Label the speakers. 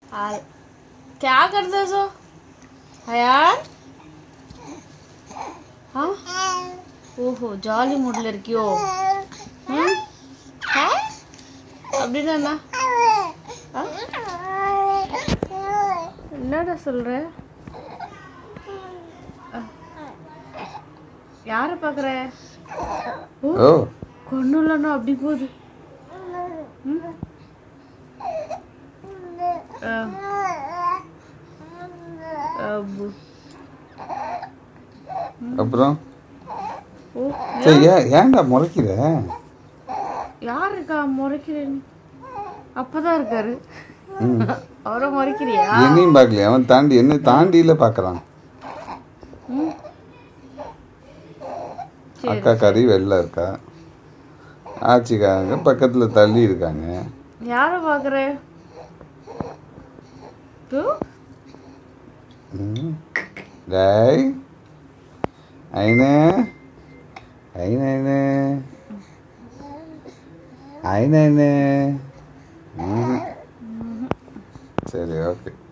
Speaker 1: आ- क्या करते सो अयान हाँ ஓஹோ ஜாலி மூட்ல இருக்கியோ ம்? ஆ? அப்படின்னா என்ன ஆ? என்னடா சொல்ற ஆ. யாரை பார்க்குற ஓ
Speaker 2: ஓ
Speaker 1: கொண்டுலன்னா அப்படி போகுது ம்? ஆ. அப்பு.
Speaker 2: அப்புறம்
Speaker 1: ஓ
Speaker 2: சரி ஏன் ஏன்டா முறைக்கிற
Speaker 1: யார் இருக்கா முறைக்கிறேன் அப்பதான் இருக்காரு
Speaker 2: ம்.
Speaker 1: அவரை முறைக்கிறியா
Speaker 2: என்னையும் பார்க்கலையா அவன் தாண்டி என்ன தாண்டியில பார்க்கறான்
Speaker 1: சரி.
Speaker 2: அக்கா கறி வெளில இருக்கா ஆச்சிக்காக பக்கத்துல தள்ளி இருக்காங்க
Speaker 1: யார பாக்குற தூ
Speaker 2: ம். டேய் ஐனே ஐனே ஐனே ஐனே ம். சரி ஓகே